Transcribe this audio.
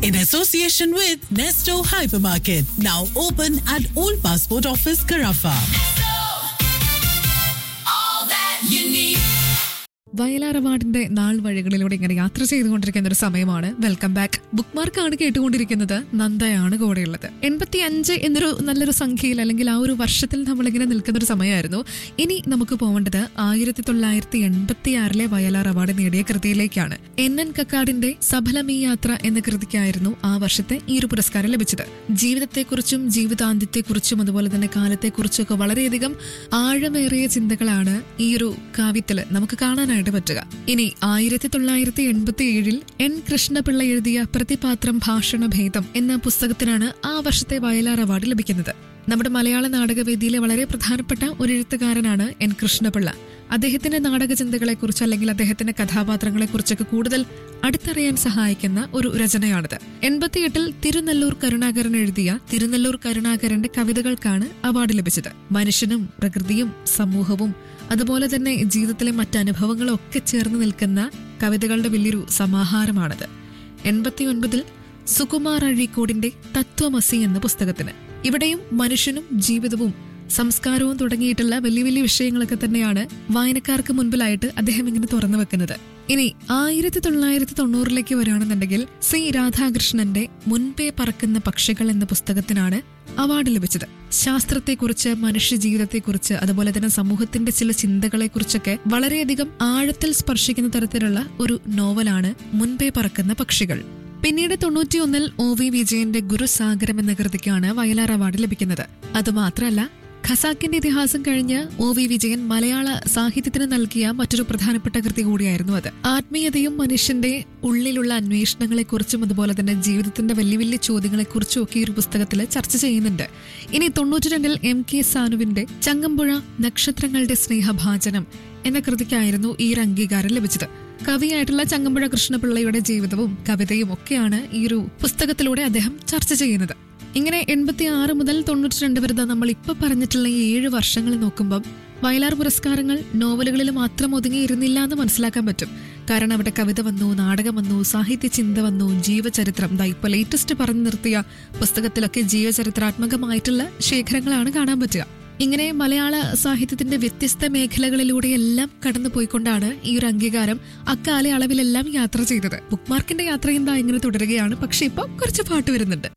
in association with Nesto Hypermarket, now open at Old Passport Office, Carafa. Vayalar അവാർഡിന്റെ നാൾ വഴികളിലൂടെ ഇങ്ങനെ യാത്ര ചെയ്തുകൊണ്ടിരിക്കുന്ന ഒരു സമയമാണ് വെൽക്കം ബാക്ക് ബുക്ക് മാർക്കാണ് കേട്ടുകൊണ്ടിരിക്കുന്നത് നന്ദയാണ് കൂടെയുള്ളത് എൺപത്തി അഞ്ച് എന്നൊരു നല്ലൊരു സംഖ്യയിൽ അല്ലെങ്കിൽ ആ ഒരു വർഷത്തിൽ നമ്മളിങ്ങനെ നിൽക്കുന്ന ഒരു സമയമായിരുന്നു ഇനി നമുക്ക് പോകേണ്ടത് ആയിരത്തി തൊള്ളായിരത്തി എൺപത്തി ആറിലെ വയലാർ അവാർഡ് നേടിയ കൃതിയിലേക്കാണ് എൻ എൻ കക്കാടിന്റെ സഫലമീ യാത്ര എന്ന കൃതിക്കായിരുന്നു ആ വർഷത്തെ ഈ ഒരു പുരസ്കാരം ലഭിച്ചത് ജീവിതത്തെക്കുറിച്ചും ജീവിതാന്ത്യത്തെക്കുറിച്ചും അതുപോലെ തന്നെ കാലത്തെക്കുറിച്ചും ഒക്കെ വളരെയധികം ആഴമേറിയ ചിന്തകളാണ് ഈ ഒരു കാവ്യത്തില് നമുക്ക് കാണാനായിട്ട് പറ്റുക ഇനി ആയിരത്തി തൊള്ളായിരത്തി എൺപത്തി ഏഴിൽ എൻ കൃഷ്ണപിള്ള എഴുതിയ പ്രതിപാത്രം ഭാഷണ ഭേദം എന്ന പുസ്തകത്തിനാണ് ആ വർഷത്തെ വയലാർ അവാർഡ് ലഭിക്കുന്നത് നമ്മുടെ മലയാള നാടകവേദിയിലെ വളരെ പ്രധാനപ്പെട്ട ഒരു എഴുത്തുകാരനാണ് എൻ കൃഷ്ണപിള്ള അദ്ദേഹത്തിന്റെ നാടകചിന്തകളെക്കുറിച്ച് അല്ലെങ്കിൽ അദ്ദേഹത്തിന്റെ കഥാപാത്രങ്ങളെക്കുറിച്ചൊക്കെ കൂടുതൽ അടുത്തറിയാൻ സഹായിക്കുന്ന ഒരു രചനയാണിത് എൺപത്തിയെട്ടിൽ തിരുനെല്ലൂർ കരുണാകരൻ എഴുതിയ തിരുനെല്ലൂർ കരുണാകരന്റെ കവിതകൾക്കാണ് അവാർഡ് ലഭിച്ചത് മനുഷ്യനും പ്രകൃതിയും സമൂഹവും അതുപോലെ തന്നെ ജീവിതത്തിലെ മറ്റനുഭവങ്ങളും ഒക്കെ ചേർന്ന് നിൽക്കുന്ന കവിതകളുടെ വലിയൊരു സമാഹാരമാണിത് എൺപത്തിയൊൻപതിൽ സുകുമാർ അഴീക്കോടിന്റെ തത്വമസി എന്ന പുസ്തകത്തിന് ഇവിടെയും മനുഷ്യനും ജീവിതവും സംസ്കാരവും തുടങ്ങിയിട്ടുള്ള വലിയ വലിയ വിഷയങ്ങളൊക്കെ തന്നെയാണ് വായനക്കാർക്ക് മുൻപിലായിട്ട് അദ്ദേഹം ഇങ്ങനെ തുറന്നു വെക്കുന്നത് ഇനി ആയിരത്തി തൊള്ളായിരത്തി തൊണ്ണൂറിലേക്ക് വരികയാണെന്നുണ്ടെങ്കിൽ സി രാധാകൃഷ്ണന്റെ മുൻപേ പറക്കുന്ന പക്ഷികൾ എന്ന പുസ്തകത്തിനാണ് അവാർഡ് ലഭിച്ചത് ശാസ്ത്രത്തെക്കുറിച്ച് മനുഷ്യ ജീവിതത്തെക്കുറിച്ച് അതുപോലെ തന്നെ സമൂഹത്തിന്റെ ചില ചിന്തകളെക്കുറിച്ചൊക്കെ വളരെയധികം ആഴത്തിൽ സ്പർശിക്കുന്ന തരത്തിലുള്ള ഒരു നോവലാണ് മുൻപേ പറക്കുന്ന പക്ഷികൾ പിന്നീട് തൊണ്ണൂറ്റിയൊന്നിൽ ഒ വി വിജയന്റെ ഗുരുസാഗരം എന്ന കൃതിക്കാണ് വയലാർ അവാർഡ് ലഭിക്കുന്നത് അതുമാത്രമല്ല ഖസാക്കിന്റെ ഇതിഹാസം കഴിഞ്ഞ് ഒ വി വിജയൻ മലയാള സാഹിത്യത്തിന് നൽകിയ മറ്റൊരു പ്രധാനപ്പെട്ട കൃതി കൂടിയായിരുന്നു അത് ആത്മീയതയും മനുഷ്യന്റെ ഉള്ളിലുള്ള അന്വേഷണങ്ങളെക്കുറിച്ചും അതുപോലെ തന്നെ ജീവിതത്തിന്റെ വലിയ വലിയ ചോദ്യങ്ങളെക്കുറിച്ചും ഒക്കെ ഈ ഒരു പുസ്തകത്തിൽ ചർച്ച ചെയ്യുന്നുണ്ട് ഇനി തൊണ്ണൂറ്റിരണ്ടിൽ എം കെ സാനുവിന്റെ ചങ്ങമ്പുഴ നക്ഷത്രങ്ങളുടെ സ്നേഹഭാചനം എന്ന കൃതിക്കായിരുന്നു ഈ ഒരു അംഗീകാരം ലഭിച്ചത് കവിയായിട്ടുള്ള ചങ്ങമ്പുഴ കൃഷ്ണപിള്ളയുടെ ജീവിതവും കവിതയും ഒക്കെയാണ് ഈ ഒരു പുസ്തകത്തിലൂടെ അദ്ദേഹം ചർച്ച ചെയ്യുന്നത് ഇങ്ങനെ എൺപത്തി ആറ് മുതൽ തൊണ്ണൂറ്റി രണ്ട് വരെ നമ്മൾ ഇപ്പൊ പറഞ്ഞിട്ടുള്ള ഈ ഏഴ് വർഷങ്ങൾ നോക്കുമ്പം വയലാർ പുരസ്കാരങ്ങൾ നോവലുകളിൽ മാത്രം ഒതുങ്ങിയിരുന്നില്ല എന്ന് മനസ്സിലാക്കാൻ പറ്റും കാരണം അവിടെ കവിത വന്നു നാടകം വന്നു സാഹിത്യ ചിന്ത വന്നു ജീവചരിത്രം ദാ ഇപ്പൊ ലേറ്റസ്റ്റ് പറഞ്ഞു നിർത്തിയ പുസ്തകത്തിലൊക്കെ ജീവചരിത്രാത്മകമായിട്ടുള്ള ശേഖരങ്ങളാണ് കാണാൻ പറ്റുക ഇങ്ങനെ മലയാള സാഹിത്യത്തിന്റെ വ്യത്യസ്ത മേഖലകളിലൂടെയെല്ലാം കടന്നു പോയിക്കൊണ്ടാണ് ഈ ഒരു അംഗീകാരം അക്കാല അളവിലെല്ലാം യാത്ര ചെയ്തത് ബുക്ക് മാർക്കിന്റെ യാത്രയും ദാ ഇങ്ങനെ തുടരുകയാണ് പക്ഷെ ഇപ്പൊ കുറച്ച് പാട്ട് വരുന്നുണ്ട്